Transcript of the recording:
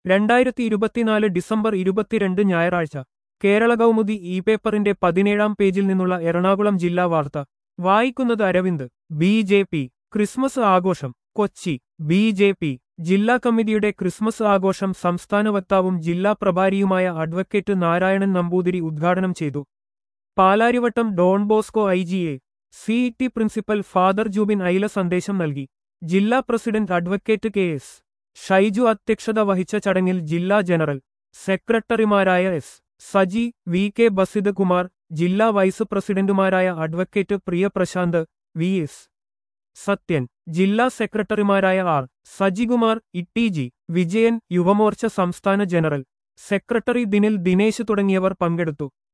രണ്ടായിരത്തി ഇരുപത്തിനാല് ഡിസംബർ ഇരുപത്തിരണ്ട് ഞായറാഴ്ച കേരള കൗമുദി ഇ പേപ്പറിന്റെ പതിനേഴാം പേജിൽ നിന്നുള്ള എറണാകുളം ജില്ലാ വാർത്ത വായിക്കുന്നത് Aravind B J P Christmas ആഘോഷം കൊച്ചി ബി ജെ പി ജില്ലാ കമ്മിറ്റിയുടെ ക്രിസ്മസ് ആഘോഷം സംസ്ഥാന വക്താവും ജില്ലാ പ്രഭാരിയുമായ അഡ്വക്കേറ്റ് നാരായണൻ നമ്പൂതിരി ഉദ്ഘാടനം ചെയ്തു Palarivattom Don Bosco I G A C T principal father Jubin Aila സന്ദേശം നൽകി ജില്ലാ പ്രസിഡന്റ് അഡ്വക്കേറ്റ് കെ എസ് ഷൈജു അധ്യക്ഷത വഹിച്ച ചടങ്ങിൽ ജില്ലാ ജനറൽ സെക്രട്ടറിമാരായ S Saji V K Basid Kumar ജില്ലാ വൈസ് പ്രസിഡന്റുമാരായ advocate Priya Prashanth V S Sathyan ജില്ലാ സെക്രട്ടറിമാരായ ആർ സജികുമാർ ഇട്ടി ജി വിജയൻ യുവമോർച്ച സംസ്ഥാന ജനറൽ സെക്രട്ടറി ദിനിൽ ദിനേശ് തുടങ്ങിയവർ പങ്കെടുത്തു